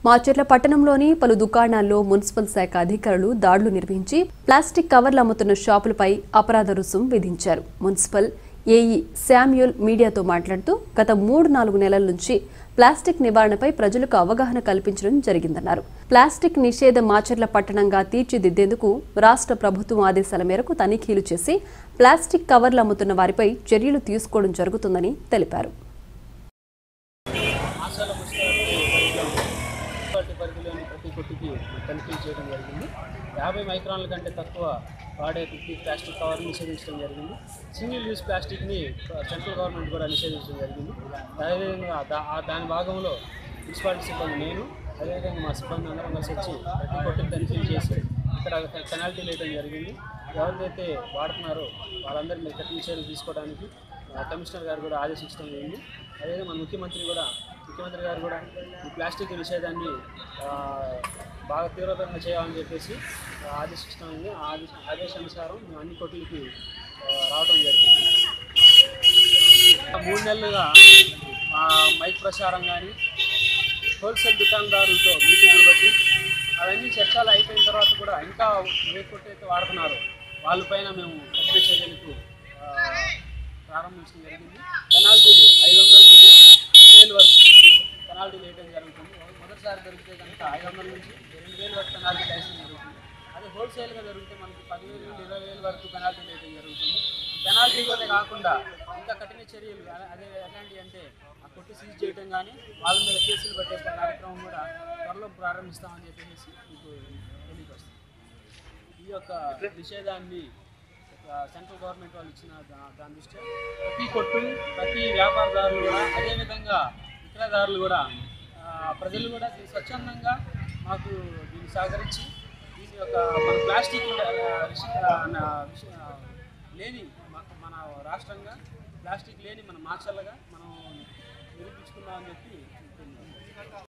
మాచర్ల పట్టణంలోని పలు దుకాణాల్లో మున్సిపల్ శాఖ అధికారులు దాడులు నిర్వహించి ప్లాస్టిక్ కవర్లు అమ్ముతున్న షాపులపై అపరాధ రుసుం విధించారు మున్సిపల్ ఏఈ శామ్యూల్ మీడియాతో మాట్లాడుతూ గత మూడు నాలుగు నెలల నుంచి ప్లాస్టిక్ నివారణపై ప్రజలకు అవగాహన కల్పించడం జరిగిందన్నారు ప్లాస్టిక్ నిషేధ మాచర్ల పట్టణంగా తీర్చిదిద్దేందుకు రాష్ట్ర ప్రభుత్వం ఆదేశాల మేరకు తనిఖీలు చేసి ప్లాస్టిక్ కవర్లు అమ్ముతున్న వారిపై చర్యలు తీసుకోవడం జరుగుతుందని తెలిపారు ఆశాల పుస్తకాలు మున్సిపాలిటీ పరిధిలోని ప్రతి కొట్టుకి తనిఖీలు చేయడం జరిగింది యాభై మైక్రాన్ల కంటే తక్కువ వాడే ప్రతి ప్లాస్టిక్ కవర్ని నిషేధించడం జరిగింది సింగిల్ యూజ్ ప్లాస్టిక్ని సెంట్రల్ గవర్నమెంట్ కూడా నిషేధించడం జరిగింది అదేవిధంగా దా- ఆ దాని భాగంలో మున్సిపాలిటీ సిబ్బంది నేను అదేవిధంగా మా సిబ్బంది అందరం కలిసి వచ్చి ప్రతి కొట్టుకు తనిఖీలు చేసి ఇక్కడ పెనాల్టీ వేయడం జరిగింది ఎవరిదైతే వాడుతున్నారో వాళ్ళందరి మీద కఠిన చర్యలు తీసుకోవడానికి ఆ, కమిషనర్ గారు కూడా ఆదేశించడం జరిగింది అదేవిధంగా మన ముఖ్యమంత్రి కూడా ముఖ్యమంత్రి గారు కూడా ఈ ప్లాస్టిక్ నిషేధాన్ని ఆ, బాగా తీవ్రతరంగా చేయాలని చెప్పేసి ఆ, ఆదేశించడం అయింది ఆ ఆదేశ ఆదేశానుసారం మేము అన్ని కొట్లకి రావడం జరిగింది ఆ మూడు నెలలుగా ఆ, మైక్ ప్రచారం కానీ హోల్సేల్ దుకాణదారులతో మీటింగులు బట్టి అవన్నీ చర్చలు అయిపోయిన తర్వాత కూడా ఇంకా ఏ కొట్టయితే వాడుతున్నారో వాళ్ళపైన మేము కఠిన చర్యలకు ఆ, ప్రారంభించడం జరిగింది పెనాల్టీలు ఐదు వందల నుండి రెండు వేలు వరకు పెనాల్టీలు వేయడం జరుగుతుంది మొదటిసారి దొరికితే కనుక ఐదు వందల నుంచి రెండు వేలు వరకు పెనాల్టీ వేయడం జరుగుతుంది అదే హోల్సేల్గా జరిగితే మనకి పదివేలు నుండి ఇరవై వేలు వరకు పెనాల్టీ వేయడం జరుగుతుంది పెనాల్టీలోనే కాకుండా ఇంకా కఠిన చర్యలు అదే- అదే ఎలాంటివి అంటే ఆ కొట్టు సీజ్ చేయడం కానీ వాళ్ళ మీద కేసులు పెట్టేసే కార్యక్రమం కూడా త్వరలో ప్రారంభిస్తామని చెప్పేసి మీకు తెలియపరుస్తుంది ఈ యొక్క నిషేధాన్ని ఒక సెంట్రల్ గవర్నమెంట్ వాళ్ళు ఇచ్చిన దా- దాని దృష్ట్యా ప్రతి కొట్టు ప్రతి వ్యాపారదారులు కూడా అదేవిధంగా విక్రయదారులు కూడా ఆ, ప్రజలు కూడా దీన్ని స్వచ్ఛందంగా మాకు దీన్ని సహకరించి దీని యొక్క మన ప్లాస్టిక్ ఆ, విష- ఆ, నా విష- ఆ, లేని మ- మన రాష్ట్రంగా ప్లాస్టిక్ లేని మన మాచల్లగా మనం నిరూపించుకుందామని చెప్పి